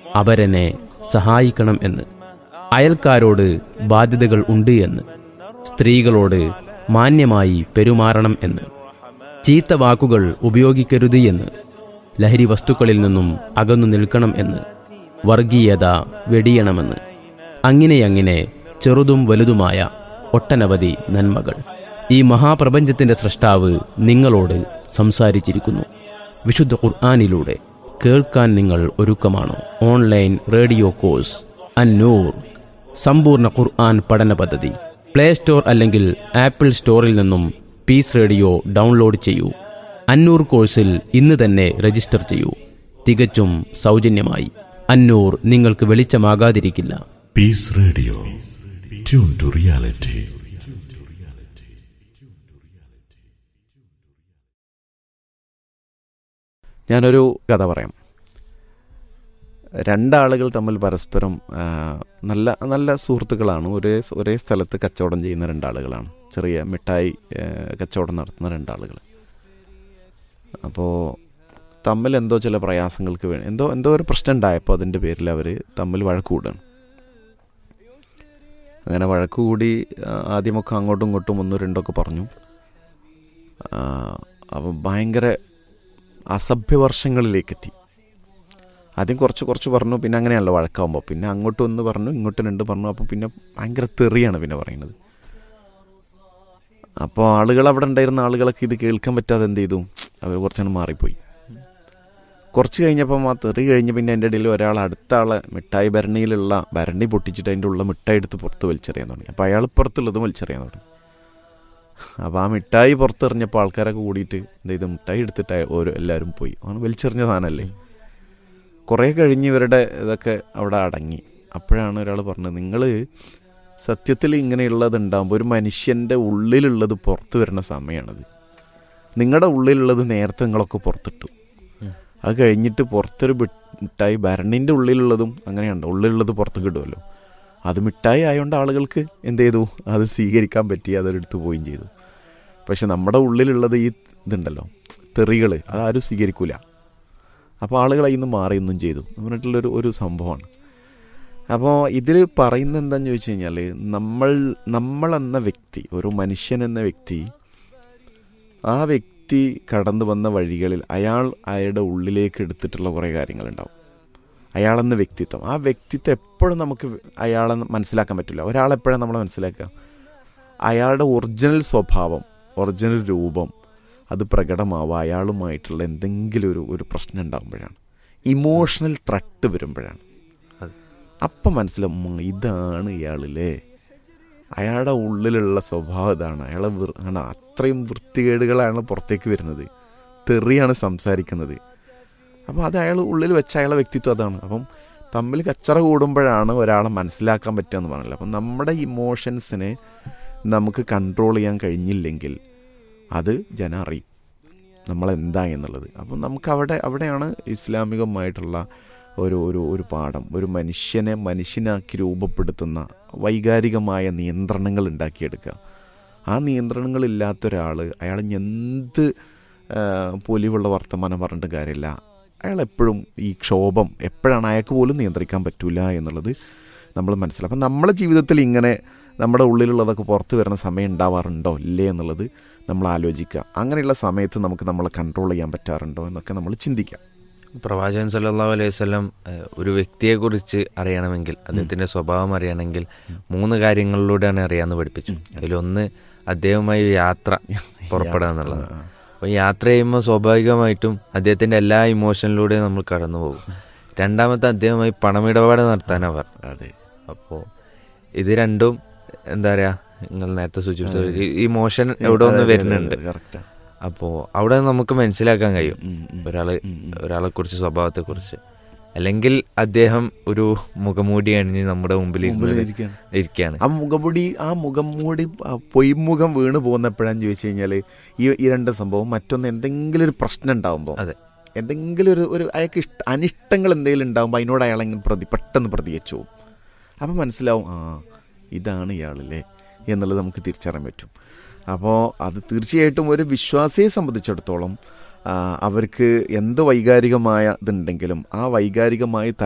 അവരെന്നെ സഹായിക്കണം എന്ന് അയൽക്കാരോട് ബാധ്യതകൾ ഉണ്ട് എന്ന് സ്ത്രീകളോട് മാന്യമായി പെരുമാറണം എന്ന് ചീത്ത വാക്കുകൾ ഉപയോഗിക്കരുത് എന്ന് ലഹരി വസ്തുക്കളിൽ നിന്നും അകന്നു നിൽക്കണം എന്ന് വർഗീയത വെടിയണമെന്ന് അങ്ങനെയങ്ങനെ ചെറുതും വലുതുമായ ഒട്ടനവധി നന്മകൾ ഈ മഹാപ്രപഞ്ചത്തിന്റെ സൃഷ്ടാവ് നിങ്ങളോട് സംസാരിച്ചിരിക്കുന്നു വിശുദ്ധ ഖുർആാനിലൂടെ കേൾക്കാൻ നിങ്ങൾ ഒരുക്കമാണോ ഓൺലൈൻ റേഡിയോ കോഴ്സ് അന്നൂർ സമ്പൂർണ്ണ ഖുർആൻ പഠന പദ്ധതി പ്ലേ സ്റ്റോർ അല്ലെങ്കിൽ ആപ്പിൾ സ്റ്റോറിൽ നിന്നും പീസ് റേഡിയോ ഡൗൺലോഡ് ചെയ്യൂ അന്നൂർ കോഴ്സിൽ ഇന്ന് തന്നെ രജിസ്റ്റർ ചെയ്യൂ തികച്ചും സൗജന്യമായി അന്നൂർ നിങ്ങൾക്ക് വെളിച്ചമാകാതിരിക്കില്ല Peace Radio tune to reality ഞാനൊരു കഥ പറയാം രണ്ടാളുകൾ തമ്മിൽ പരസ്പരം ആ, നല്ല നല്ല സുഹൃത്തുക്കളാണ് ഒരേ ഒരേ സ്ഥലത്ത് കച്ചവടം ചെയ്യുന്ന രണ്ടാളുകളാണ് ചെറിയ മിഠായി ആ, കച്ചവടം നടത്തുന്ന രണ്ടാളുകൾ അപ്പോൾ തമ്മിൽ എന്തോ ചില പ്രയാസങ്ങൾക്ക് വേണ്ടി എന്തോ എന്തോ ഒരു പ്രശ്നം ഉണ്ടായപ്പോൾ അതിൻ്റെ പേരിൽ അവർ തമ്മിൽ വഴക്ക് കൂടുകയാണ് അങ്ങനെ വഴക്ക് കൂടി ആ, ആദ്യമൊക്കെ അങ്ങോട്ടും ഇങ്ങോട്ടും ഒന്നും രണ്ടൊക്കെ പറഞ്ഞു അപ്പം ഭയങ്കര അസഭ്യവർഷങ്ങളിലേക്കെത്തി ആദ്യം കുറച്ച് കുറച്ച് പറഞ്ഞു പിന്നെ അങ്ങനെയാണല്ലോ വഴക്കാവുമ്പോൾ പിന്നെ അങ്ങോട്ടും ഒന്ന് പറഞ്ഞു ഇങ്ങോട്ടും രണ്ട് പറഞ്ഞു അപ്പോൾ പിന്നെ ഭയങ്കര തെറിയാണ് പിന്നെ പറയുന്നത് അപ്പോൾ ആളുകൾ അവിടെ ഉണ്ടായിരുന്ന ആളുകളൊക്കെ ഇത് കേൾക്കാൻ പറ്റാതെ എന്ത് ചെയ്തു അവർ കുറച്ചാണ് മാറിപ്പോയി കുറച്ച് കഴിഞ്ഞപ്പം ആ തെറി കഴിഞ്ഞ് പിന്നെ എൻ്റെ ഇടയിൽ ഒരാൾ അടുത്ത ആളെ മിഠായി ഭരണിയിലുള്ള ഭരണി പൊട്ടിച്ചിട്ട് അതിൻ്റെ ഉള്ള മിഠായി എടുത്ത് പുറത്ത് വലിച്ചെറിയാൻ തുടങ്ങി അപ്പോൾ അയാൾ പുറത്തുള്ളതും വലിച്ചെറിയാൻ തുടങ്ങി അപ്പോൾ ആ മിഠായി പുറത്തെറിഞ്ഞപ്പോൾ ആൾക്കാരൊക്കെ കൂടിയിട്ട് എന്ത് ചെയ്തു മിഠായി എടുത്തിട്ട് ഓരോ എല്ലാവരും പോയി അവന് വലിച്ചെറിഞ്ഞ സാധനമല്ലേ കുറേ കഴിഞ്ഞ് ഇവരുടെ ഇതൊക്കെ അവിടെ അടങ്ങി അപ്പോഴാണ് ഒരാൾ പറഞ്ഞത് നിങ്ങൾ സത്യത്തിൽ ഇങ്ങനെയുള്ളത് ഉണ്ടാകുമ്പോൾ ഒരു മനുഷ്യൻ്റെ ഉള്ളിലുള്ളത് പുറത്ത് വരുന്ന സമയമാണത് നിങ്ങളുടെ ഉള്ളിലുള്ളത് നേരത്തെ നിങ്ങളൊക്കെ പുറത്തിട്ടു അത് കഴിഞ്ഞിട്ട് പുറത്തൊരു ബി- മിഠായി ഭരണിൻ്റെ ഉള്ളിലുള്ളതും അങ്ങനെയുണ്ട് ഉള്ളിലുള്ളത് പുറത്ത് കിട്ടുമല്ലോ അത് മിഠായി ആയതുകൊണ്ട് ആളുകൾക്ക് എന്ത് ചെയ്തു അത് സ്വീകരിക്കാൻ പറ്റി അതെടുത്ത് പോവുകയും ചെയ്തു പക്ഷെ നമ്മുടെ ഉള്ളിലുള്ളത് ഈ ഇതുണ്ടല്ലോ തെറികൾ അതാരും സ്വീകരിക്കൂല അപ്പോൾ ആളുകൾ അതിൽ നിന്ന് മാറിയൊന്നും ചെയ്തു എന്ന് പറഞ്ഞിട്ടുള്ളൊരു ഒരു സംഭവമാണ് അപ്പോൾ ഇതിൽ പറയുന്നത് എന്താണെന്ന് ചോദിച്ചു കഴിഞ്ഞാൽ നമ്മൾ നമ്മളെന്ന വ്യക്തി ഒരു മനുഷ്യൻ എന്ന വ്യക്തി ആ വ്യക്തി കടന്നു വന്ന വഴികളിൽ അയാൾ അയാളുടെ ഉള്ളിലേക്ക് എടുത്തിട്ടുള്ള കുറേ കാര്യങ്ങളുണ്ടാവും അയാളെന്ന വ്യക്തിത്വം ആ വ്യക്തിത്വം എപ്പോഴും നമുക്ക് അയാളെ മനസ്സിലാക്കാൻ പറ്റില്ല ഒരാളെപ്പോഴാണ് നമ്മൾ മനസ്സിലാക്കുക അയാളുടെ ഒറിജിനൽ സ്വഭാവം ഒറിജിനൽ രൂപം അത് പ്രകടമാവുക അയാളുമായിട്ടുള്ള എന്തെങ്കിലും ഒരു ഒരു പ്രശ്നം ഉണ്ടാകുമ്പോഴാണ് ഇമോഷണൽ ത്രട്ട് വരുമ്പോഴാണ് അതെ. അപ്പം മനസ്സിലാവും ഉം, ഇതാണ് ഇയാളില്ലേ അയാളുടെ ഉള്ളിലുള്ള സ്വഭാവം ഇതാണ് അയാളെ വൃ- ആണ് അത്രയും വൃത്തികേടുകളാണ് പുറത്തേക്ക് വരുന്നത് തെറിയാണ് സംസാരിക്കുന്നത് അപ്പോൾ അത് അയാൾ ഉള്ളിൽ വെച്ച അയാളെ വ്യക്തിത്വം അതാണ് അപ്പം തമ്മിൽ കച്ചറ കൂടുമ്പോഴാണ് ഒരാളെ മനസ്സിലാക്കാൻ പറ്റുക എന്ന് പറഞ്ഞില്ല അപ്പം നമ്മുടെ ഇമോഷൻസിനെ നമുക്ക് കൺട്രോൾ ചെയ്യാൻ കഴിഞ്ഞില്ലെങ്കിൽ അത് ജനം അറിയും നമ്മളെന്താ എന്നുള്ളത് അപ്പം നമുക്ക് അവിടെ അവിടെയാണ് ഇസ്ലാമികമായിട്ടുള്ള ഒരു ഒരു ഒരു പാഠം ഒരു മനുഷ്യനെ മനുഷ്യനാക്കി രൂപപ്പെടുത്തുന്ന വൈകാരികമായ നിയന്ത്രണങ്ങൾ ഉണ്ടാക്കിയെടുക്കുക ആ നിയന്ത്രണങ്ങളില്ലാത്ത ഒരാൾ അയാൾ ഇനി എന്ത് ആ, പൊലിവുള്ള വർത്തമാനം പറഞ്ഞിട്ട് കാര്യമില്ല അയാൾ എപ്പോഴും ഈ ക്ഷോഭം എപ്പോഴാണ് അയാൾക്ക് പോലും നിയന്ത്രിക്കാൻ പറ്റൂല എന്നുള്ളത് നമ്മൾ മനസ്സിലാക്കും അപ്പം നമ്മുടെ ജീവിതത്തിൽ ഇങ്ങനെ നമ്മുടെ ഉള്ളിലുള്ളതൊക്കെ പുറത്ത് വരുന്ന സമയം ഉണ്ടാവാറുണ്ടോ ഇല്ലേ എന്നുള്ളത് നമ്മൾ ആലോചിക്കുക അങ്ങനെയുള്ള സമയത്ത് നമുക്ക് നമ്മളെ കൺട്രോൾ ചെയ്യാൻ പറ്റാറുണ്ടോ എന്നൊക്കെ നമ്മൾ ചിന്തിക്കുക പ്രവാചകൻ സല്ലല്ലാഹു അലൈഹി വസല്ലം ഏഹ്, ഒരു വ്യക്തിയെ കുറിച്ച് അറിയണമെങ്കിൽ അദ്ദേഹത്തിന്റെ സ്വഭാവം അറിയണമെങ്കിൽ മൂന്ന് കാര്യങ്ങളിലൂടെയാണ് അറിയാന്ന് പഠിപ്പിച്ചു അതിലൊന്ന് അദ്ദേഹവുമായി ഒരു യാത്ര പുറപ്പെടുക എന്നുള്ളത് അപ്പോൾ യാത്ര ചെയ്യുമ്പോൾ സ്വാഭാവികമായിട്ടും അദ്ദേഹത്തിന്റെ എല്ലാ ഇമോഷനിലൂടെയും നമ്മൾ കടന്നു പോകും രണ്ടാമത്തെ അദ്ദേഹവുമായി പണമിടപാട് നടത്താനാണ് പറഞ്ഞത് അതെ അപ്പോൾ ഇത് രണ്ടും എന്താ പറയാ നിങ്ങൾ നേരത്തെ സൂചിപ്പിച്ച ഇമോഷൻ എവിടെ ഒന്ന് വരുന്നുണ്ട് കറക്റ്റ് അപ്പോൾ അവിടെ നമുക്ക് മനസ്സിലാക്കാൻ കഴിയും ഉം, ഉം. ഒരാള് ഉം, ഉം. ഒരാളെ കുറിച്ച് സ്വഭാവത്തെ കുറിച്ച് അല്ലെങ്കിൽ അദ്ദേഹം ഒരു മുഖമൂടി അണിഞ്ഞ് നമ്മുടെ മുമ്പിൽ ഇരുന്ന് മുമ്പിലിരിക്കുകയാണ്. ഇരിക്കുകയാണ് ആ മുഖംമൂടി ആ മുഖംമൂടി ആ പൊയ്മുഖം വീണ് പോകുന്നപ്പോഴാന്ന് ചോദിച്ചു കഴിഞ്ഞാൽ ഈ ഈ രണ്ട് സംഭവം മറ്റൊന്ന് എന്തെങ്കിലും ഒരു പ്രശ്നം ഉണ്ടാകുമ്പോൾ അതെ. എന്തെങ്കിലും ഒരു ഒരു അയാൾക്ക് ഇഷ്ട അനിഷ്ടങ്ങൾ എന്തെങ്കിലും ഉണ്ടാകുമ്പോൾ അതിനോട് അയാൾ അങ്ങ് പ്രതി പെട്ടെന്ന് പ്രതികരിച്ചു പോകും അപ്പം മനസ്സിലാവും ആ ഇതാണ് ഇയാളല്ലേ എന്നുള്ളത് നമുക്ക് തിരിച്ചറിയാൻ പറ്റും അപ്പോൾ അത് തീർച്ചയായിട്ടും ഒരു വിശ്വാസിയെ സംബന്ധിച്ചിടത്തോളം ആ, അവർക്ക് എന്ത് വൈകാരികമായ ഇതുണ്ടെങ്കിലും ആ വൈകാരികമായി